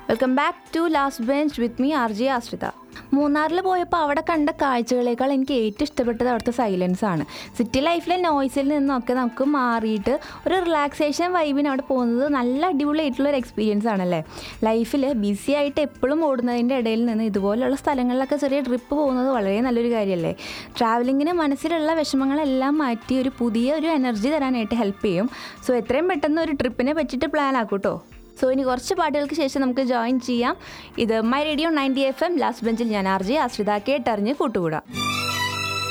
welcome back to last bench with me R J Ashritha മൂന്നാറിൽ പോയപ്പോൾ അവിടെ കണ്ട കാഴ്ചകളേക്കാൾ എനിക്ക് ഏറ്റവും ഇഷ്ടപ്പെട്ടത് അവിടുത്തെ സൈലൻസ് ആണ് സിറ്റി ലൈഫിലെ നോയ്സിൽ നിന്നൊക്കെ നമുക്ക് മാറിയിട്ട് ഒരു റിലാക്സേഷൻ വൈബിന് അവിടെ പോകുന്നത് നല്ല അടിപൊളിയായിട്ടുള്ള ഒരു എക്സ്പീരിയൻസ് ആണല്ലേ ലൈഫിൽ ബിസി ആയിട്ട് എപ്പോഴും ഓടുന്നതിൻ്റെ ഇടയിൽ നിന്ന് ഇതുപോലെയുള്ള സ്ഥലങ്ങളിലൊക്കെ ചെറിയ ട്രിപ്പ് പോകുന്നത് വളരെ നല്ലൊരു കാര്യമല്ലേ ട്രാവലിങ്ങിന് മനസ്സിലുള്ള വിഷമങ്ങളെല്ലാം മാറ്റി ഒരു പുതിയ ഒരു എനർജി തരാനായിട്ട് ഹെൽപ്പ് ചെയ്യും സോ എത്രയും പെട്ടെന്ന് ഒരു ട്രിപ്പിനെ പറ്റിയിട്ട് പ്ലാൻ ആക്കൂട്ടോ സോ ഇനി കുറച്ച് പാട്ടുകൾക്ക് ശേഷം നമുക്ക് ജോയിൻ ചെയ്യാം ഇത് my radio ninety F M last ബെഞ്ചിൽ ഞാൻ ആർ ജി ആശ്രിത കേട്ടറിഞ്ഞ് കൂട്ടുകൂടാം